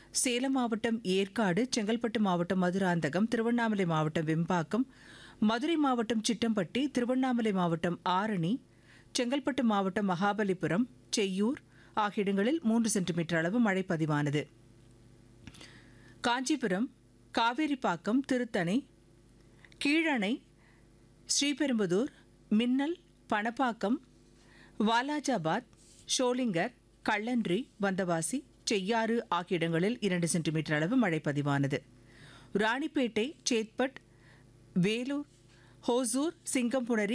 சேலம் மாவட்டம் ஏற்காடு செங்கல்பட்டு மாவட்டம் மதுராந்தகம் திருவண்ணாமலை மாவட்டம் வெம்பாக்கம் மதுரை மாவட்டம் சிட்டம்பட்டி திருவண்ணாமலை மாவட்டம் ஆரணி செங்கல்பட்டு மாவட்டம் மகாபலிபுரம் செய்யூர் ஆகிய இடங்களில் மூன்று சென்டிமீட்டர் அளவு மழை பதிவானது காஞ்சிபுரம் காவேரிப்பாக்கம் திருத்தணி கீழணை ஸ்ரீபெரும்புதூர் மின்னல் பணப்பாக்கம் வாலாஜாபாத் ஷோலிங்கர் கள்ளன்றி வந்தவாசி செய்யாறு ஆகிய இடங்களில் இரண்டு சென்டிமீட்டர் அளவு மழை பதிவானது ராணிப்பேட்டை சேத்பட் வேலூர் ஹோசூர் சிங்கம்புணரி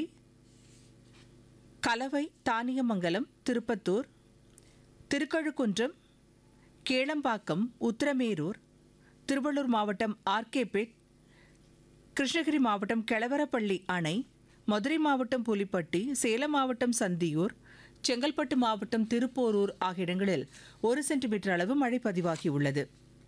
கலவை தானியமங்கலம் திருப்பத்தூர் திருக்கழுக்குன்றம் கேளம்பாக்கம் உத்திரமேரூர் திருவள்ளூர் மாவட்டம் ஆர்கேபேட் கிருஷ்ணகிரி மாவட்டம் கெளவரப்பள்ளி அணை மதுரை மாவட்டம் புலிப்பட்டி சேலம் மாவட்டம் சந்தியூர் செங்கல்பட்டு மாவட்டம் திருப்போரூர் ஆகிய இடங்களில் ஒரு சென்டிமீட்டர் அளவு மழை பதிவாகியுள்ளது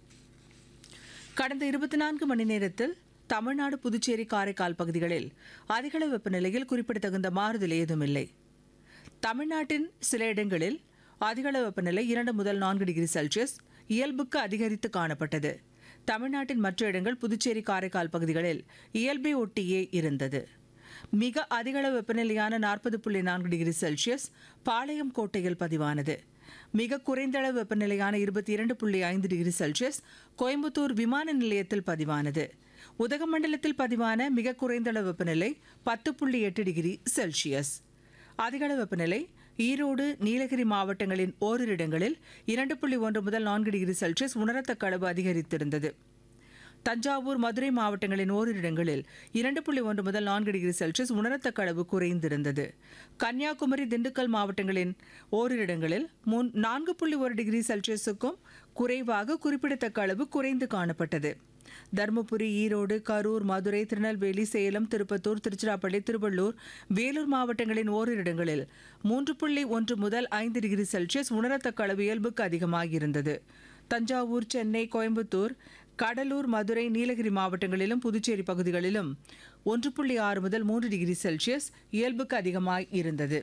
கடந்த இருபத்தி நான்கு மணி நேரத்தில் தமிழ்நாடு புதுச்சேரி காரைக்கால் பகுதிகளில் அதிகளவு வெப்பநிலையில் குறிப்பிடத்தகுந்த மாறுதல் ஏதுமில்லை தமிழ்நாட்டின் சில இடங்களில் அதிகளவு வெப்பநிலை இரண்டு முதல் நான்கு டிகிரி செல்சியஸ் இயல்புக்கு அதிகரித்து காணப்பட்டது தமிழ்நாட்டின் மற்ற இடங்கள் புதுச்சேரி காரைக்கால் பகுதிகளில் இயல்பை ஒட்டியே இருந்தது மிக அதிகளவு வெப்பநிலையான நாற்பது புள்ளி நான்கு டிகிரி செல்சியஸ் பாளையம் கோட்டையில் பதிவானது மிக குறைந்த அளவு வெப்பநிலையான இருபத்தி இரண்டு புள்ளி ஐந்து டிகிரி செல்சியஸ் கோயம்புத்தூர் விமான நிலையத்தில் பதிவானது உதகமண்டலத்தில் பதிவான மிக குறைந்த அளவு வெப்பநிலை பத்து புள்ளி எட்டு டிகிரி செல்சியஸ் அதிகளவு வெப்பநிலை ஈரோடு நீலகிரி மாவட்டங்களின் ஓரிரு இடங்களில் இரண்டு புள்ளி ஒன்று முதல் நான்கு டிகிரி செல்சியஸ் உணரத்தக்க அளவு அதிகரித்திருந்தது தஞ்சாவூர் மதுரை மாவட்டங்களின் ஓரிரு இடங்களில் இரண்டு புள்ளி ஒன்று முதல் நான்கு டிகிரி செல்சியஸ் உணரத்தக்க அளவு குறைந்திருந்தது கன்னியாகுமரி திண்டுக்கல் மாவட்டங்களின் ஓரிரு இடங்களில் மூன் நான்கு புள்ளி ஒரு டிகிரி செல்சியஸுக்கும் குறைவாக குறிப்பிடத்தக்க அளவு குறைந்து காணப்பட்டது தருமபுரி ஈரோடு கரூர் மதுரை திருநெல்வேலி சேலம் திருப்பத்தூர் திருச்சிராப்பள்ளி திருவள்ளூர் வேலூர் மாவட்டங்களின் ஓரிரு இடங்களில் மூன்று புள்ளி ஒன்று முதல் ஐந்து டிகிரி செல்சியஸ் உணரத்தக்க அளவு இயல்புக்கு அதிகமாகியிருந்தது தஞ்சாவூர் சென்னை கோயம்புத்தூர் கடலூர் மதுரை நீலகிரி மாவட்டங்களிலும் புதுச்சேரி பகுதிகளிலும் ஒன்று புள்ளி ஆறு முதல் மூன்று டிகிரி செல்சியஸ் இயல்புக்கு அதிகமாய் இருந்தது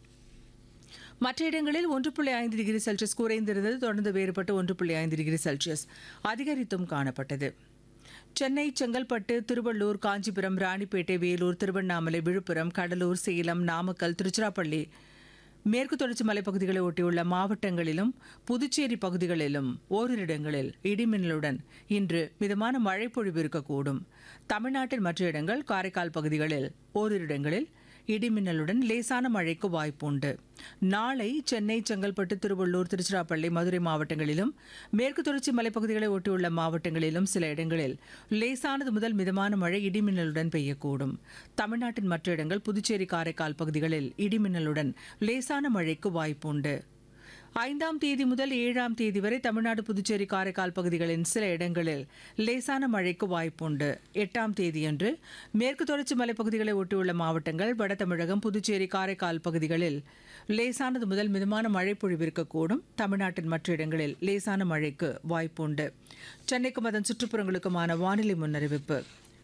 மற்ற இடங்களில் ஒன்று புள்ளி ஐந்து டிகிரி செல்சியஸ் குறைந்திருந்தது தொடர்ந்து வேறுபட்டு ஒன்று புள்ளி ஐந்து டிகிரி செல்சியஸ் அதிகரித்தும் காணப்பட்டது சென்னை செங்கல்பட்டு திருவள்ளூர் காஞ்சிபுரம் ராணிப்பேட்டை வேலூர் திருவண்ணாமலை விழுப்புரம் கடலூர் சேலம் நாமக்கல் திருச்சிராப்பள்ளி மேற்கு தொடர்ச்சி மலைப்பகுதிகளை ஒட்டியுள்ள மாவட்டங்களிலும் புதுச்சேரி பகுதிகளிலும் ஓரிரு இடங்களில் இடிமின்னலுடன் இன்று மிதமான மழை பொழிவு இருக்கக்கூடும் தமிழ்நாட்டின் மற்ற இடங்கள் காரைக்கால் பகுதிகளில் ஓரிரு இடங்களில் இடிமின்னலுடன் லேசான மழைக்கு வாய்ப்புண்டு நாளை சென்னை செங்கல்பட்டு திருவள்ளூர் திருச்சிராப்பள்ளி மதுரை மாவட்டங்களிலும் மேற்கு தொடர்ச்சி மலைப்பகுதிகளை ஒட்டியுள்ள மாவட்டங்களிலும் சில இடங்களில் லேசானது முதல் மிதமான மழை இடிமின்னலுடன் பெய்யக்கூடும் தமிழ்நாட்டின் மற்ற இடங்கள் புதுச்சேரி காரைக்கால் பகுதிகளில் இடிமின்னலுடன் லேசான மழைக்கு வாய்ப்புண்டு ஐந்தாம் தேதி முதல் ஏழாம் தேதி வரை தமிழ்நாடு புதுச்சேரி காரைக்கால் பகுதிகளின் சில இடங்களில் லேசான மழைக்கு வாய்ப்புண்டு எட்டாம் தேதியன்று மேற்கு தொடர்ச்சி மலைப்பகுதிகளை ஒட்டியுள்ள மாவட்டங்கள் வட தமிழகம் புதுச்சேரி காரைக்கால் பகுதிகளில் லேசானது முதல் மிதமான மழை பொழிவிருக்கக்கூடும் தமிழ்நாட்டின் மற்ற இடங்களில் லேசான மழைக்கு வாய்ப்புண்டு சென்னைக்கும் அதன் சுற்றுப்புறங்களுக்குமான வானிலை முன்னறிவிப்பு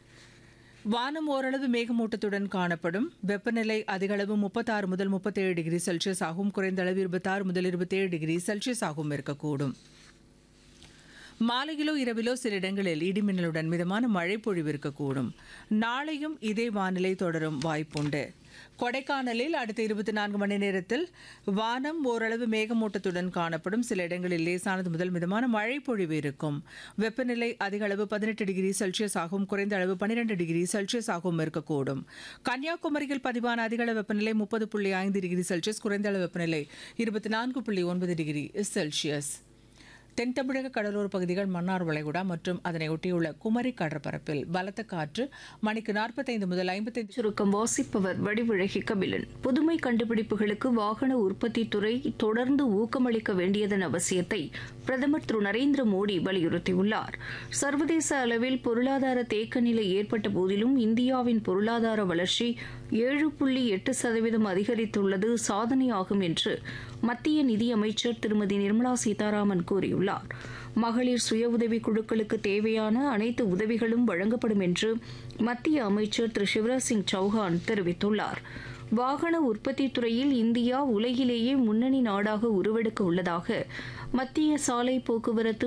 வானம் ஓரளவு மேகமூட்டத்துடன் காணப்படும் வெப்பநிலை அதிகளவு முப்பத்தாறு முதல் முப்பத்தேழு டிகிரி செல்சியஸ் ஆகும் குறைந்த அளவு இருபத்தாறு முதல் இருபத்தேழு டிகிரி செல்சியஸ் ஆகும் இருக்கக்கூடும் மாலையிலோ இரவிலோ சில இடங்களில் இடிமின்னலுடன் மிதமான மழை பொழிவு இருக்கக்கூடும் நாளையும் இதே வானிலை தொடரும் வாய்ப்புண்டு கொடைக்கானலில் அடுத்த இருபத்தி நான்கு மணி நேரத்தில் வானம் ஓரளவு மேகமூட்டத்துடன் காணப்படும் சில இடங்களில் லேசானது முதல் மிதமான மழை பொழிவு இருக்கும் வெப்பநிலை அதிக அளவு பதினெட்டு டிகிரி செல்சியஸ் ஆகும் குறைந்த அளவு பன்னிரெண்டு டிகிரி செல்சியஸ் ஆகும் இருக்கக்கூடும் கன்னியாகுமரியில் பதிவான அதிக அளவு வெப்பநிலை முப்பது புள்ளி ஐந்து டிகிரி செல்சியஸ் குறைந்த அளவு வெப்பநிலை இருபத்தி நான்கு புள்ளி ஒன்பது டிகிரி செல்சியஸ் தென் தமிழக கடலோர பகுதிகள் மன்னார் வளைகுடா மற்றும் அதனை ஒட்டியுள்ள குமரி கடற்பரப்பில் பலத்த காற்று மணிக்கு நாற்பத்தைந்து முதல் ஐம்பத்தைந்து சுருக்கம் வாசிப்பவர் வடிவழகி கபிலன் புதுமை கண்டுபிடிப்புகளுக்கு வாகன உற்பத்தி துறை தொடர்ந்து ஊக்கமளிக்க வேண்டியதன் அவசியத்தை பிரதமர் திரு நரேந்திர மோடி வலியுறுத்தியுள்ளார் சர்வதேச அளவில் பொருளாதார தேக்க நிலை ஏற்பட்ட போதிலும் இந்தியாவின் பொருளாதார வளர்ச்சி ஏழு புள்ளி எட்டு சதவீதம் அதிகரித்துள்ளது சாதனையாகும் என்று மத்திய நிதியமைச்சர் திருமதி நிர்மலா சீதாராமன் கூறியுள்ளார் மகளிர் சுய உதவி குழுக்களுக்கு தேவையான அனைத்து உதவிகளும் வழங்கப்படும் என்று மத்திய அமைச்சர் திரு சிவராஜ் சிங் சௌஹான் தெரிவித்துள்ளார் வாகன உற்பத்தி துறையில் இந்தியா உலகிலேயே முன்னணி நாடாக உருவெடுக்க உள்ளதாக மத்திய சாலை போக்குவரத்து